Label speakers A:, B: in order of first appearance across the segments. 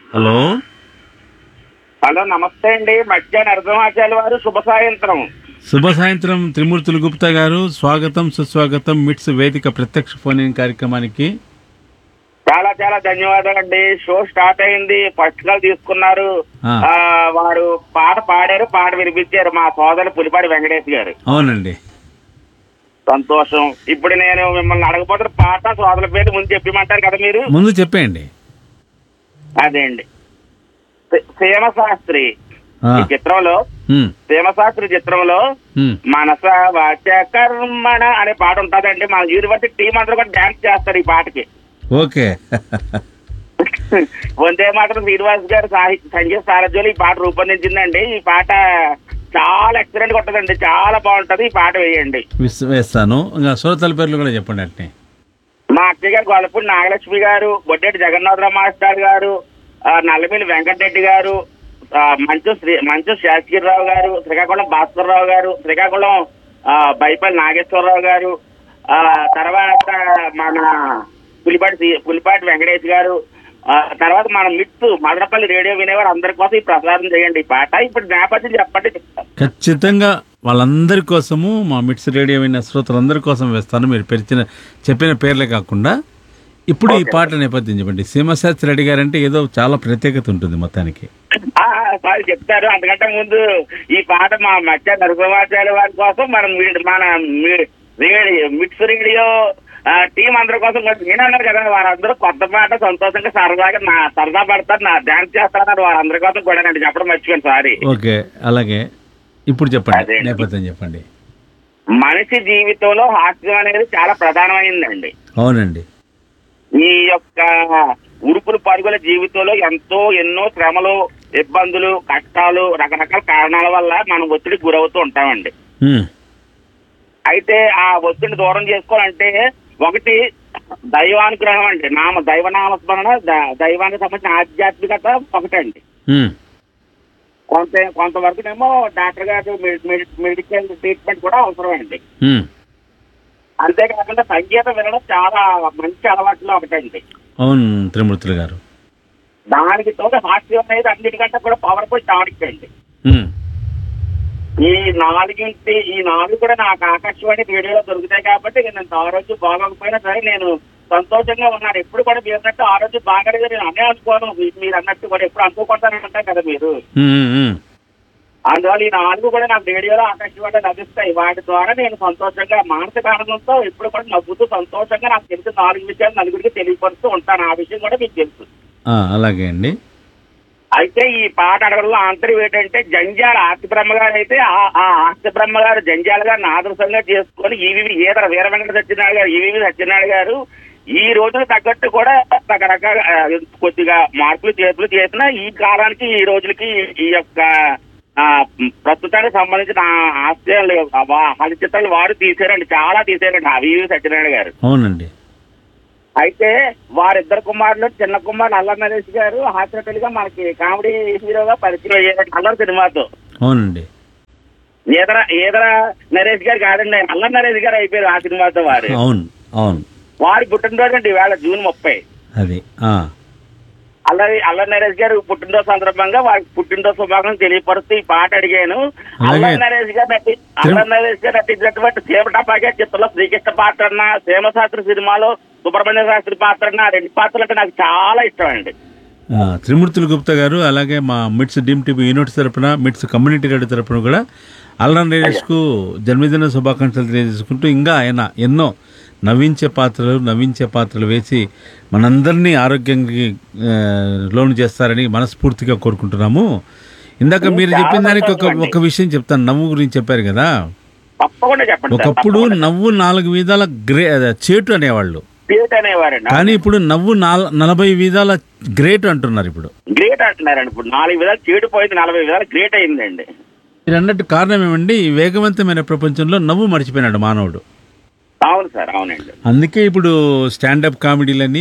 A: Hello
B: hello నమస్తే అండి మధ్య నరసింహాచార్య వారు శుభ సాయంత్రం
A: శుభ సాయంత్రం త్రిమూర్తులు గుప్తా గారు స్వాగతం సుస్వాగతం మిట్స్ వేదిక ప్రత్యక్ష ఫోన్ ఇన్ కార్యక్రమానికి
B: చాలా చాలా ధన్యవాదాలండి షో స్టార్ట్ అయింది ఫస్ట్ కాల్ తీసుకున్నారు
A: ఆ.
B: ఆ, వారు పాట పాడారు పాట వినిపించారు మా సోదరు పులిపాడి వెంకటేష్ గారు
A: అవునండి
B: సంతోషం ఇప్పుడు నేను మిమ్మల్ని అడగబోతున్న పాట సోదరుల పేరు ముందు చెప్పిమంటారు కదా మీరు
A: ముందు చెప్పేయండి
B: అదే అండి సీ- సీమశాస్త్రి
A: ఆ,
B: ఈ చిత్రంలో
A: ఉమ్,
B: సీమశాస్త్రి చిత్రంలో
A: ఉమ్,
B: మనస వాచ కర్మణ అనే పాట ఉంటుందండి మన యూనివర్సిటీ టీం అందరూ కూడా డాన్స్ చేస్తారు ఈ పాటకి
A: ఓకే
B: వందే మాత్రం శ్రీనివాస్ గారు సాహిత్య సంగీత సారథ్యంలో ఈ పాట రూపొందించిందండి ఈ పాట చాలా ఎక్సలెంట్ గా ఉంటుందండి చాలా బాగుంటది ఈ పాట వేయండి
A: విస్ వేస్తాను ఇంకా శ్రోతల పేర్లు కూడా చెప్పండి అట్నే
B: మా అక్కయ్య గారు గొల్లపూడి నాగలక్ష్మి గారు బొడ్డేటి జగన్నాథరావు మాస్టర్ గారు ఆ, నల్లమిల్లి వెంకటరెడ్డి గారు ఆ, మంచు శ్రీ మంచు శాస్త్రిరావు గారు శ్రీకాకుళం భాస్కర్రావు గారు శ్రీకాకుళం ఆ, బైపల్లి నాగేశ్వరరావు గారు ఆ తర్వాత మన పులిపాటి శ్రీ- పులిపాటి వెంకటేష్ గారు ఆ, తర్వాత మన మిట్స్ మదనపల్లి రేడియో వినేవారు అందరి కోసం ఈ ప్రసారం చేయండి ఈ పాట ఇప్పుడు నేపథ్యం చెప్పండి చెప్తాను
A: ఖచ్చితంగా వాళ్ళందరి కోసము మా మిట్స్ రేడియో విన్న శ్రోతలందరి కోసం వేస్తాను మీరు పెరిచిన చెప్పిన పేర్లే కాకుండా ఇప్పుడు ఈ పాట నేపథ్యం చెప్పండి సీమశాస్త్రి రెడ్డి గారంటే ఏదో చాలా ప్రత్యేకత ఉంటుంది మొత్తానికి
B: ఆ, సార్ చెప్తారు అంతకంటే ముందు ఈ పాట మా మధ్య నరసింహాచార్య వారి కోసం మనం మీ- మన మీ- రేడియో మిక్స్ రేడియో ఆ, టీం అందరి కోసం కూడా నేను అన్నారు కదా వారందరూ కొత్త పాట సంతోషంగా సరదాగా నా సరదా పడతారు నా డాన్స్ చేస్తారన్నారు వారందరి కోసం కూడా నేను చెప్పడం మర్చిపోయాను సారీ
A: ఓకే అలాగే ఇప్పుడు చెప్పండి
B: అదే.
A: నేపథ్యం చెప్పండి
B: మనిషి జీవితంలో హాస్యం అనేది చాలా ప్రధానమైందండి
A: అవునండి
B: ఈ యొక్క ఉరుకులు పరుగుల జీవితంలో ఎంతో ఎన్నో శ్రమలు ఇబ్బందులు కష్టాలు రకరకాల కారణాల వల్ల మనం ఒత్తిడి గురవుతూ ఉంటామండి
A: ఉమ్,
B: అయితే ఆ ఒత్తిడిని దూరం చేసుకోవాలంటే ఒకటి దైవానుగ్రహం అండి నామ దైవనామస్మరణ ద- దైవానికి సంబంధించిన ఆధ్యాత్మికత ఒకటండి
A: ఉమ్,
B: కొంత కొంతవరకునేమో డాక్టర్ గారు మె- మె- మెడికల్ ట్రీట్మెంట్ కూడా అవసరం అండి
A: ఉమ్.
B: అంతేకాకుండా సంగీతం వినడం చాలా మంచి అలవాట్లో ఒకటండి
A: అవును త్రిమూర్తులు గారు
B: దానికి తోడు హాస్యం అనేది అన్నిటికంటే కూడా పవర్ఫుల్ టానిక్ అండి
A: ఉమ్,
B: ఈ నాలుగింటి ఈ నాలుగు కూడా నాకు ఆకాశవాణి రేడియోలో దొరుకుతాయి కాబట్టి నేను ఆరోగ్యం బాగోకపోయినా సరే నేను సంతోషంగా ఉన్నాను ఎప్పుడు కూడా మీరు అన్నట్టు ఆరోగ్యం బాగాలేదు నేను అనే అనుకోను మీ- మీరు అన్నట్టు కూడా ఎప్పుడు అనుకోకుండానే అంటారు కదా మీరు
A: ఉమ్, ఉమ్, ఉమ్.
B: అందువల్ల ఈ నాలుగు కూడా నాకు రేడియోలో ఆకాశవాణి లభిస్తాయి వాటి ద్వారా నేను సంతోషంగా మానసిక ఆనందంతో ఎప్పుడు కూడా నవ్వుతూ సంతోషంగా నాకు తెలిసిన నాలుగు విషయాలు నలుగురికి తెలియపరుస్తూ ఉంటాను ఆ విషయం కూడా మీకు తెలుసు
A: ఆ, అలాగే అండి
B: అయితే ఈ పాట అడగడంలో ఆంతర్యం ఏంటంటే జంజాల ఆస్తి బ్రహ్మ గారు అయితే ఆ- ఆ ఆస్తి బ్రహ్మ గారు జంజాల గారిని ఆదర్శంగా చేసుకొని ఈవివి ఈదర వీర వెంకట సత్యనారాయణ గారు ఈవివి సత్యనారాయణ గారు ఈ రోజుకు తగ్గట్టు కూడా రకరకాల ఆ, కొద్దిగా మార్పులు చేతులు చేసిన ఈ కాలానికి ఈ రోజులకి ఈ యొక్క ఆ, ప్రస్తుతానికి సంబంధించిన ఆశయాలు హలి చిత్రాలు వారు తీశారండి చాలా తీశారండి ఆ వివి సత్యనారాయణ గారు
A: అవునండి
B: అయితే వారిద్దరు కుమారులు చిన్న కుమారుడు అల్లరి నరేష్ గారు హాస్పిటల్గా మనకి కామెడీ హీరోగా పరిచయం అయ్యారు అల్లరి సినిమాతో
A: అవునండి
B: ఈదర ఈదర నరేష్ గారు కాదండి అల్లరి నరేష్ గారు అయిపోయారు ఆ సినిమాతో వారు
A: అవును అవును
B: వారి పుట్టినరోజు అండి ఈవేళ జూన్ ముప్పై
A: అది ఆ,
B: అల్లరి అల్లరి నరేష్ గారు పుట్టినరోజు సందర్భంగా వారికి పుట్టినరోజు శుభాకాంక్షలు తెలియపరుస్తూ ఈ పాట అడిగాను
A: అలాగే.
B: అల్లరి నరేష్ గారు నటి అల్లరి నరేష్ గారు నటించినటువంటి సీమటపాకే చిత్రంలో శ్రీకృష్ణ పాత్ర అన్న సీమశాస్త్రి సినిమాలో సుబ్రహ్మణ్య శాస్త్రి పాత్ర అన్న ఆ రెండు పాత్రలు అంటే నాకు చాలా ఇష్టం అండి
A: ఆ, త్రిమూర్తులు గుప్తా గారు అలాగే మా మిట్స్ డీమ్ టీవీ యూనిట్స్ తరపున మిట్స్ కమ్యూనిటీ రేడియో తరపున కూడా అల్లం రేడియోస్కు జన్మదిన శుభాకాంక్షలు తెలియజేసుకుంటూ ఇంకా ఆయన ఎన్నో నవ్వించే పాత్రలు నవ్వించే పాత్రలు వేసి మనందరినీ ఆరోగ్యానికి ఆ, లోను చేస్తారని మనస్ఫూర్తిగా కోరుకుంటున్నాము ఇందాక మీరు చెప్పిన దానికి ఒక ఒక విషయం చెప్తాను నవ్వు గురించి చెప్పారు కదా
B: తప్పకుండా చెప్పండి సార్.
A: ఒకప్పుడు నవ్వు నాలుగు విధాల గ్రే అదే చేటు అనేవాళ్ళు
B: గ్రేట్ అనేవారండి
A: కానీ ఇప్పుడు నవ్వు నాల్- నలభై విధాల గ్రేట్ అంటున్నారు ఇప్పుడు
B: గ్రేట్ అంటున్నారండి ఇప్పుడు నాలుగు విధాలు చెడిపోయింది నలభై విధాలు గ్రేట్ అయిందండి
A: మీరు అన్నట్టు కారణం ఏమండి ఈ వేగవంతమైన ప్రపంచంలో నవ్వు మర్చిపోయినాడు మానవుడు
B: అవును సార్ అవునండి
A: అందుకే ఇప్పుడు స్టాండప్ కామెడీలని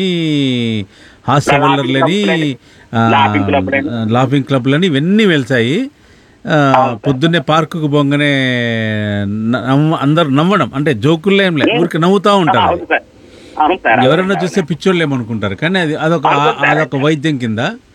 A: హాస్యవల్లర్లని ఆ,
B: లాఫింగ్ క్లబ్లని.
A: లాఫింగ్ క్లబ్లని ఇవన్నీ వెళ్తాయి ఆ, పొద్దున్నే పార్కుకు పోగానే నవ్వ- అందరు నవ్వడం అంటే జోకుల్లో ఏం లేదు ఊరికి నవ్వుతా ఉంటారు
B: అవును సార్ అవును సార్
A: ఎవరైనా చూస్తే పిచ్చోళ్ళు ఏమనుకుంటారు కానీ అది అదొక అదొక వైద్యం కింద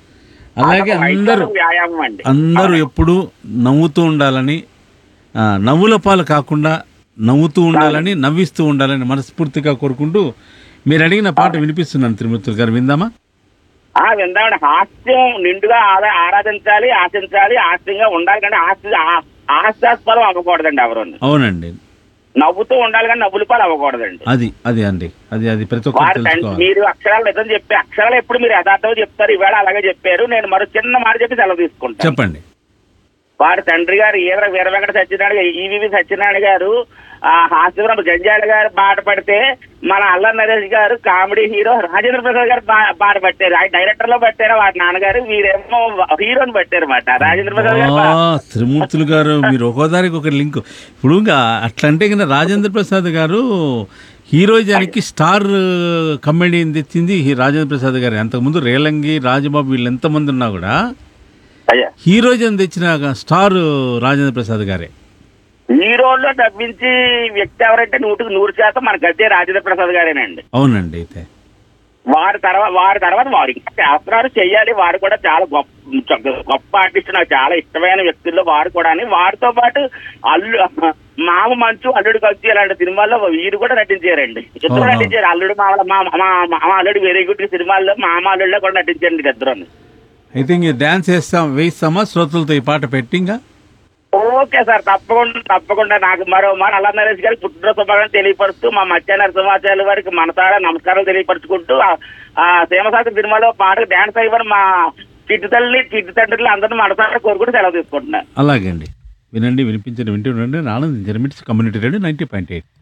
A: అలాగే
B: అదొక
A: అందరూ
B: వైద్యుల వ్యాయామం అండి
A: అందరూ ఎప్పుడు నవ్వుతూ ఉండాలని ఆ, నవ్వుల పాలు కాకుండా నవ్వుతూ ఉండాలని నవ్విస్తూ ఉండాలని మనస్ఫూర్తిగా కోరుకుంటూ మీరు అడిగిన పాట వినిపిస్తున్నాను తిరుమూర్తులు గారు విందామా
B: ఆ విందామండి హాస్యం నిండుగా ఆరా- ఆరాధించాలి ఆశించాలి హాస్యంగా ఉండాలి కానీ హాస్య ఆ- హాస్యాస్పదం అవ్వకూడదండి ఎవరు
A: అవునండి
B: నవ్వుతూ ఉండాలి కానీ నవ్వుల పాలు అవ్వకూడదండి
A: అది అది అండి అది అది ప్రతి ఒక్కరు
B: వారి తండ్రి
A: తెలుసుకోవాలి
B: మీరు అక్షరాలు నిజం చెప్పి అక్షరాలు ఎప్పుడు మీరు యథార్థం చెప్తారు ఈవేళ అలాగే చెప్పారు నేను మరో చిన్న మాట చెప్పి సెలవు తీసుకుంటాను
A: చెప్పండి
B: వారి తండ్రి గారు ఈదర వీర వెంకట సత్యనారాయణ ఈవీవి సత్యనారాయణ గారు ఆ హాస్యపురం జంజాల గారు బాట పడితే మన అల్ల నరేష్ గారు కామెడీ హీరో రాజేంద్ర ప్రసాద్ గారు బా- బాట పట్టారు ఆయన డైరెక్టర్ లో పెట్టారు వారి నాన్నగారు వీరేమో హీరోని పెట్టారు అన్నమాట రాజేంద్ర ప్రసాద్ గారు బా-
A: ఆ, త్రిమూర్తులు గారు మీరు ఒక్కోదానికి ఒక లింక్ ఇప్పుడు ఇంకా అట్లా అంటే కింద రాజేంద్ర ప్రసాద్ గారు హీరోయిజానికి స్టార్ కమెడీని తెచ్చింది ఈ రాజేంద్ర ప్రసాద్ గారు అంతకుముందు రేలంగి రాజబాబు వీళ్ళు ఎంతమంది ఉన్నా కూడా
B: అయ్యా
A: హీరోయిజం తెచ్చిన స్టార్ రాజేంద్ర ప్రసాద్ గారే
B: హీరోల్లో డబ్బించి వ్యక్తి ఎవరంటే నూటికి నూరు శాతం మన గద్దె రాజేంద్ర ప్రసాద్ గారేనండి
A: అవునండి అయితే
B: వారి తర్వాత వారి తర్వాత వారు ఇంకా చేస్తున్నారు చెయ్యాలి వారు కూడా చాలా గొప్ప గొప్ప ఆర్టిస్ట్ నాకు చాలా ఇష్టమైన వ్యక్తుల్లో వారు కూడా వారితో పాటు అల్లు మామ మంచు అల్లుడు కంచు ఇలాంటి సినిమాల్లో వీరు కూడా నటించారండి ఇద్దరు
A: అవును.
B: నటించారు అల్లుడు మామ మా మా మామ అల్లుడు వెరీ గుడ్ సినిమాల్లో మామ అల్లుడిలో కూడా నటించారండి ఇద్దరు
A: అయితే ఇంక డాన్స్ వేస్తాం వేయిస్తామా శ్రోతలతో ఈ పాట పెట్టి ఇంకా
B: ఓకే సార్ తప్పకుండా తప్పకుండా నాకు మరో మన అల్లా నరేష్ గారికి పుట్టిన శుభాకాంక్షలు తెలియపరుస్తూ మా మత్స్య నరసింహాచార్యుల వారికి మనసారా నమస్కారాలు తెలియపరుచుకుంటూ ఆ- ఆ సీమశాస్త్ర సినిమాలో పాటకు డాన్స్ అయ్యమని మా చిట్టు తల్లి చిట్టు తండ్రులు అందరినీ మనసారా కోరుకుంటూ సెలవు తీసుకుంటున్నాను
A: అలాగే అండి వినండి వినిపించండి వింటూ ఉండండి ఆనందించండి MITS community radio ninety point eight